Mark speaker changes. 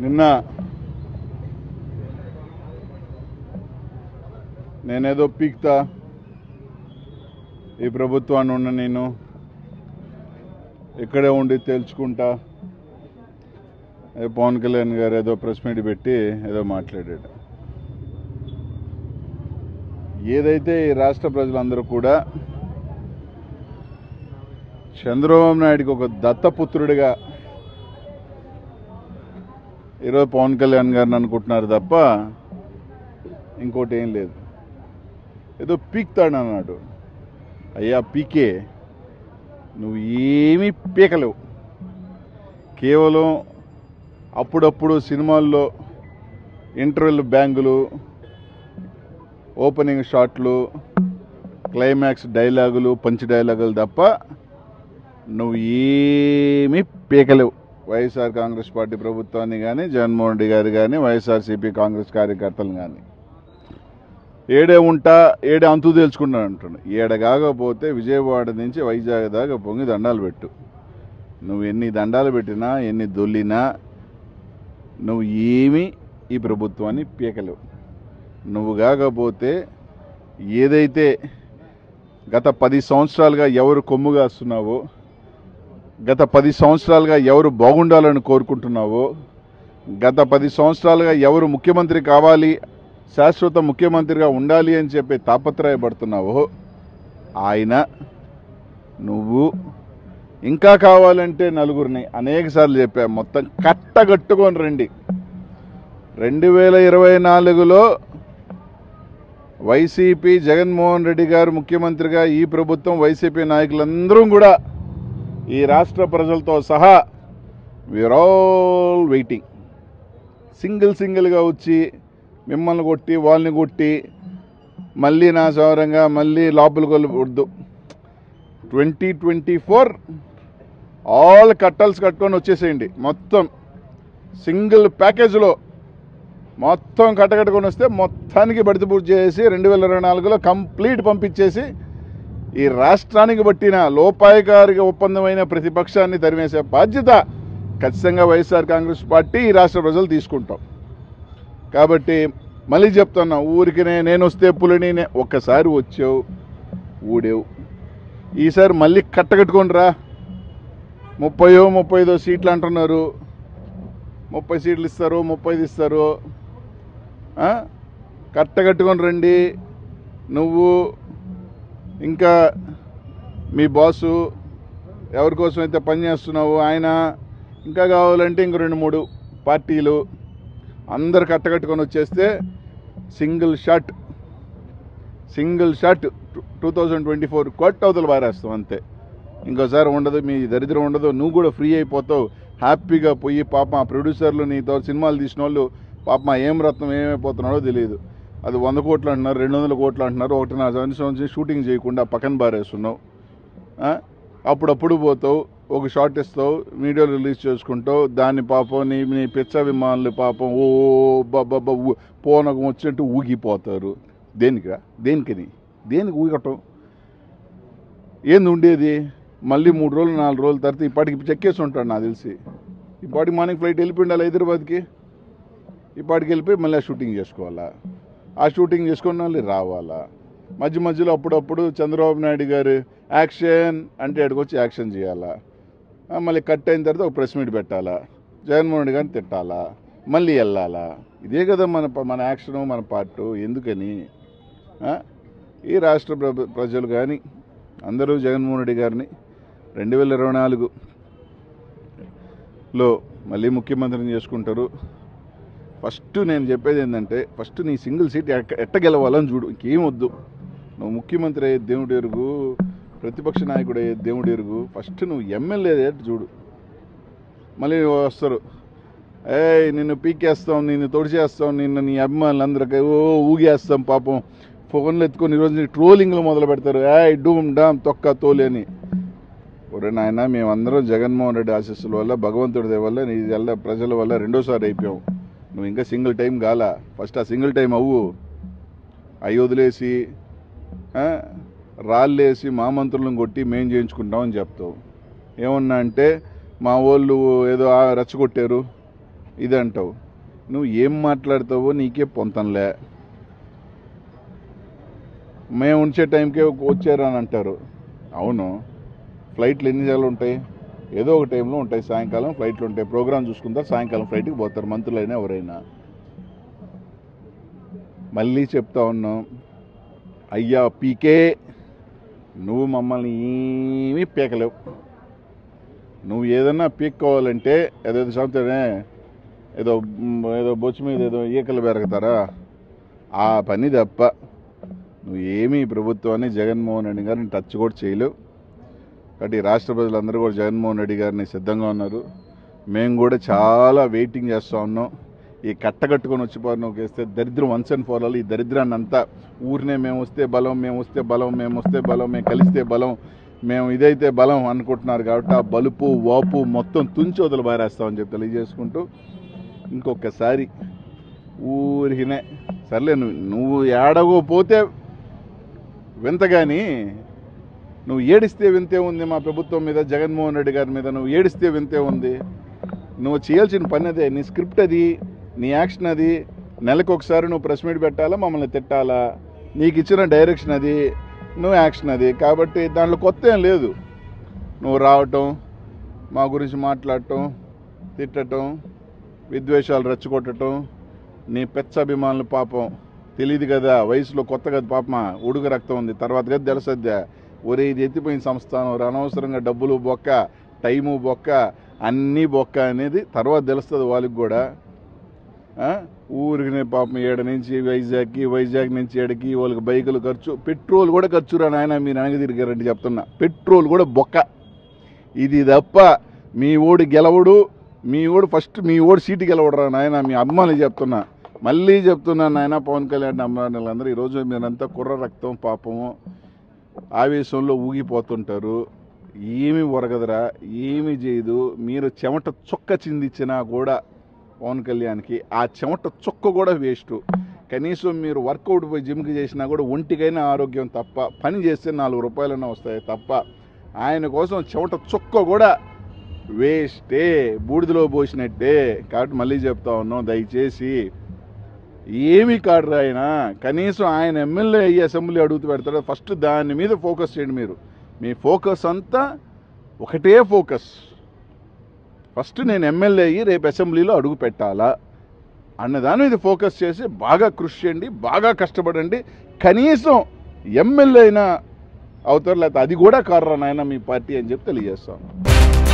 Speaker 1: నిన్న నేనేదో పీక్తా ఈ ప్రభుత్వాన్ని ఉన్న నేను ఇక్కడే ఉండి తేల్చుకుంటా ఏ పవన్ కళ్యాణ్ గారు ఏదో ప్రెస్ మీట్ పెట్టి ఏదో మాట్లాడాడు ఏదైతే ఈ రాష్ట్ర ప్రజలందరూ కూడా చంద్రబాబు నాయుడికి ఒక దత్తపుత్రుడిగా ఈరోజు పవన్ కళ్యాణ్ గారిని అనుకుంటున్నారు తప్ప ఇంకోటి ఏం లేదు ఏదో పీక్తాడు అన్నాడు అయ్యా పీకే నువ్వు ఏమీ పీకలేవు కేవలం అప్పుడప్పుడు సినిమాల్లో ఇంటర్వెల్ బ్యాంగులు ఓపెనింగ్ షాట్లు క్లైమాక్స్ డైలాగులు పంచ్ డైలాగులు తప్ప నువ్వు ఏమీ పీకలేవు వైఎస్ఆర్ కాంగ్రెస్ పార్టీ ప్రభుత్వాన్ని కానీ జగన్మోహన్ రెడ్డి గారు కానీ వైఎస్ఆర్సీపీ కాంగ్రెస్ కార్యకర్తలు కానీ ఏడే ఉంటా ఏడే అంతు తేల్చుకుంటాను అంటున్నాడు ఏడ కాకపోతే విజయవాడ నుంచి వైజాగ్ దాకా పొంగి దండాలు పెట్టు నువ్వు ఎన్ని దండాలు పెట్టినా ఎన్ని దొల్లినా నువ్వు ఏమీ ఈ ప్రభుత్వాన్ని పీకలేవు నువ్వు కాకపోతే ఏదైతే గత పది సంవత్సరాలుగా ఎవరు కొమ్ము కాస్తున్నావో గత పది సంవత్సరాలుగా ఎవరు బాగుండాలని కోరుకుంటున్నావో గత పది సంవత్సరాలుగా ఎవరు ముఖ్యమంత్రి కావాలి శాశ్వత ముఖ్యమంత్రిగా ఉండాలి అని చెప్పి తాపత్రయపడుతున్నావో ఆయన నువ్వు ఇంకా కావాలంటే నలుగురిని అనేక సార్లు చెప్పా మొత్తం కట్టగట్టుకొని రండి రెండు వేల ఇరవై నాలుగులో వైసీపీ జగన్మోహన్ రెడ్డి గారు ముఖ్యమంత్రిగా ఈ ప్రభుత్వం వైసీపీ నాయకులందరూ కూడా ఈ రాష్ట్ర ప్రజలతో సహా వీఆర్ ఆల్ వెయిటింగ్ సింగిల్ సింగిల్గా వచ్చి మిమ్మల్ని కొట్టి వాళ్ళని కొట్టి మళ్ళీ నా సౌరంగా మళ్ళీ లోపలికి వద్దు ట్వంటీ ట్వంటీ ఫోర్ ఆల్ కట్టల్స్ కట్టుకొని వచ్చేసేయండి మొత్తం సింగిల్ ప్యాకేజ్లో మొత్తం కట్టకట్టుకొని వస్తే మొత్తానికి బడిత పూర్తి చేసి రెండు వేల ఇరవై నాలుగులో కంప్లీట్ పంపించేసి ఈ రాష్ట్రానికి పట్టిన లోపాయకారిక ఒప్పందమైన ప్రతిపక్షాన్ని తరిమేసే బాధ్యత ఖచ్చితంగా వైఎస్ఆర్ కాంగ్రెస్ పార్టీ ఈ రాష్ట్ర ప్రజలు తీసుకుంటాం కాబట్టి మళ్ళీ చెప్తున్నా ఊరికి నేను వస్తే పులిని నే- ఒక్కసారి వచ్చావు ఊడేవు ఈసారి మళ్ళీ కట్టకట్టుకొని రా ముప్పయో ముప్పై ఐదో సీట్లు అంటున్నారు ముప్పై సీట్లు ఇస్తారు ముప్పై ఐదు ఇస్తారు ఆ? కట్టకట్టుకొని రండి నువ్వు ఇంకా మీ బాసు ఎవరి కోసం అయితే పనిచేస్తున్నావు ఆయన ఇంకా కావాలంటే ఇంక రెండు మూడు పార్టీలు అందరు కట్టకట్టుకొని వచ్చేస్తే single shot single shot two thousand twenty four కొట్ట అవతల బారేస్తాం అంతే ఇంకోసారి ఉండదు మీ దరిద్రం ఉండదు నువ్వు కూడా ఫ్రీ అయిపోతావు హ్యాపీగా పోయి పాప ఆ ప్రొడ్యూసర్లు నీతో సినిమాలు తీసిన వాళ్ళు పాప మా ఏం రత్నం ఏమైపోతున్నాడో తెలియదు అది వంద కోట్లు అంటున్నారు రెండు వందల కోట్లు అంటున్నారు ఒకటిన్నర సంవత్సరం నుంచి షూటింగ్ చేయకుండా పక్కన బారేస్తున్నావు ఆ? అప్పుడప్పుడు పోతావు ఒక షార్ట్ ఇస్తావు వీడియో రిలీజ్ చేసుకుంటావు దాన్ని పాపం నీ నీ పిచ్చ విమానులు పాపం ఓ బాబా పోనకం వచ్చినట్టు ఊగిపోతారు దేనికిరా దేనికని దేనికి ఊగటం ఏంది ఉండేది మళ్ళీ మూడు రోజులు నాలుగు రోజుల తర్వాత ఇప్పటికి చెక్కేసి ఉంటాడు నాకు తెలిసి ఇప్పటికి మార్నింగ్ ఫ్లైట్ వెళ్ళిపోయిండాలి హైదరాబాద్కి ఇప్పటికి వెళ్ళిపోయి మళ్ళీ ఆ షూటింగ్ చేసుకోవాలా ఆ షూటింగ్ చేసుకుని మళ్ళీ రావాలా మధ్య మధ్యలో అప్పుడప్పుడు చంద్రబాబు నాయుడు గారు యాక్షన్ అంటే అక్కడికి వచ్చి యాక్షన్ చేయాలా ఆ, మళ్ళీ కట్ అయిన తర్వాత ఒక ప్రెస్ మీట్ పెట్టాలా జగన్మోహన్ రెడ్డి గారిని తిట్టాలా మళ్ళీ వెళ్ళాలా ఇదే కదా మన ప- మన యాక్షను మన పార్టు ఎందుకని ఆ? ఈ రాష్ట్ర ప్ర- ప్రజలు కానీ అందరూ జగన్మోహన్ రెడ్డి గారిని రెండు వేల ఇరవై నాలుగులో మళ్ళీ ముఖ్యమంత్రిని చేసుకుంటారు ఫస్ట్ నేను చెప్పేది ఏంటంటే ఫస్ట్ నీ సింగిల్ సీట్ ఎక్క ఎట్ట గెలవాలని చూడు ఇంకేం వద్దు నువ్వు ముఖ్యమంత్రి అయ్యే దేవుడు ఎరుగు ప్రతిపక్ష నాయకుడు అయ్యే దేవుడు ఎరుగు ఫస్ట్ నువ్వు ఎమ్మెల్యే అయ్యేట్టు చూడు మళ్ళీ వస్తారు ఏయ్ నిన్ను పీకేస్తాం నిన్ను తొడిచేస్తాం నిన్ను నీ అభిమానులందరికీ ఓ ఊగేస్తాం పాపం ఫోన్లు ఎత్తుకొని ఈరోజు నీ ట్రోలింగ్లు మొదలు పెడతారు ఏయ్ డూమ్ డామ్ తొక్క తోలి అని ఒరే నాయన మేమందరం జగన్మోహన్ రెడ్డి ఆశీస్సుల వల్ల భగవంతుడి దయ వల్ల నీ వల్ల ప్రజల వల్ల రెండోసారి అయిపోయాం నువ్వు ఇంకా సింగిల్ టైం కాల ఫస్ట్ ఆ సింగిల్ టైం అవ్వు అవి వదిలేసి ఆ, రాళ్ళేసి మా మంత్రులను కొట్టి మేం చేయించుకుంటామని చెప్తావు ఏమన్నా అంటే మా వాళ్ళు ఏదో ఆ రెచ్చగొట్టారు ఇది అంటావు నువ్వు ఏం మాట్లాడతావో నీకే పొంతంలే మేము ఉంచే టైంకే వచ్చారు అని అంటారు అవును ఫ్లైట్లు ఎన్నిసార్లు ఉంటాయి ఏదో ఒక టైంలో ఉంటాయి సాయంకాలం ఫ్లైట్లు ఉంటాయి ప్రోగ్రామ్ చూసుకుంటారు సాయంకాలం ఫ్లైట్కి పోతారు మంత్రులైనా ఎవరైనా మళ్ళీ చెప్తా ఉన్నాం అయ్యా పీకే నువ్వు మమ్మల్ని ఏమీ పీకలేవు నువ్వు ఏదన్నా పీక్కోవాలంటే ఏదో సంవత్సరమే ఏదో మ్, ఏదో బొచ్చు మీద ఏదో ఈకలు పెరుగుతారా ఆ పని తప్ప నువ్వు ఏమీ ఈ ప్రభుత్వాన్ని జగన్మోహన్ రెడ్డి గారిని టచ్ కూడా చేయలేవు కాబట్టి ఈ రాష్ట్ర ప్రజలందరూ కూడా జగన్మోహన్ రెడ్డి గారిని సిద్ధంగా ఉన్నారు మేము కూడా చాలా వెయిటింగ్ చేస్తూ ఉన్నాం ఈ కట్టకట్టుకొని వచ్చిపోయి నొక్కేస్తే దరిద్రం వన్స్ అండ్ ఫార్ ఆల్ ఈ దరిద్రాన్ని అంతా ఊరినే మేము వస్తే బలం మేము వస్తే బలం మేము వస్తే బలం మేము కలిస్తే బలం మేము ఇదైతే బలం అనుకుంటున్నారు కాబట్టి ఆ బలుపు వాపు మొత్తం తుంచి వదిలి బారేస్తామని చెప్పి తెలియజేసుకుంటూ ఇంకొకసారి ఊరికినే సర్లే నువ్వు నువ్వు ఏడవపోతే వింత కానీ నువ్వు ఏడిస్తే వింతే ఉంది మా ప్రభుత్వం మీద జగన్మోహన్ రెడ్డి గారి మీద నువ్వు ఏడిస్తే వింతే ఉంది నువ్వు చేయాల్సిన పని అదే నీ స్క్రిప్ట్ అది నీ యాక్షన్ అది నెలకు ఒకసారి నువ్వు ప్రెస్ మీట్ పెట్టాలా మమ్మల్ని తిట్టాలా నీకు ఇచ్చిన డైరెక్షన్ అది నువ్వు యాక్షన్ అది కాబట్టి దాంట్లో కొత్త ఏం లేదు నువ్వు రావటం మా గురించి మాట్లాడటం తిట్టటం విద్వేషాలు రెచ్చగొట్టటం నీ పెచ్చ అభిమానులు పాపం తెలియదు కదా వయసులో కొత్త కదా పాపమా ఉడుకు రక్తం ఉంది తర్వాత కదా తెలుసద్దా ఒరే ఇది ఎత్తిపోయిన సంస్థానం రా, అనవసరంగా డబ్బులు బొక్క టైము బొక్క అన్నీ బొక్క అనేది తర్వాత తెలుస్తుంది వాళ్ళకి కూడా ఆ? ఊరికి పాపం ఏడ నుంచి వైజాగ్కి వైజాగ్ నుంచి ఏడకి వాళ్ళకి బైకులు ఖర్చు పెట్రోల్ కూడా ఖర్చు రా నాయన మీరు అనగ తిరిగారంటే చెప్తున్నా పెట్రోల్ కూడా బొక్క ఇది తప్ప మీ ఓడి గెలవడు మీ ఓడు ఫస్ట్ మీ ఓడి సీటు గెలవడరా నాయన మీ అమ్మాని చెప్తున్నా మళ్ళీ చెప్తున్నా నాయన పవన్ కళ్యాణ్ అమ్మాయిలందరూ ఈరోజు మీరంతా కుర్ర రక్తం పాపము ఆవేశంలో ఊగిపోతుంటారు ఏమి ఒరగదురా ఏమి చేయదు మీరు చెమట చుక్క చిందించినా కూడా పవన్ కళ్యాణ్కి ఆ చెమట చుక్క కూడా వేస్ట్ కనీసం మీరు వర్కౌట్ పోయి జిమ్కి చేసినా కూడా ఒంటికైనా ఆరోగ్యం తప్ప పని చేస్తే నాలుగు రూపాయలైనా వస్తాయి తప్ప ఆయన కోసం చెమట చుక్క కూడా వేస్టే బూడిదలో పోసినట్టే కాబట్టి మళ్ళీ చెప్తా ఉన్నాం దయచేసి ఏమి కాడు ఆయన కనీసం ఆయన ఎమ్మెల్యే అయ్యి అసెంబ్లీ అడుగుతూ పెడతాడు ఫస్ట్ దాని మీద ఫోకస్ చేయండి మీరు మీ ఫోకస్ అంతా ఒకటే ఫోకస్ ఫస్ట్ నేను ఎమ్మెల్యే అయ్యి రేపు అసెంబ్లీలో అడుగు పెట్టాలా అన్న దాని మీద ఫోకస్ చేసి బాగా కృషి చేయండి బాగా కష్టపడండి కనీసం ఎమ్మెల్యే అయినా అవుతారు లేకపోతే అది కూడా కారణం నాయన మీ పార్టీ అని చెప్పి తెలియజేస్తాను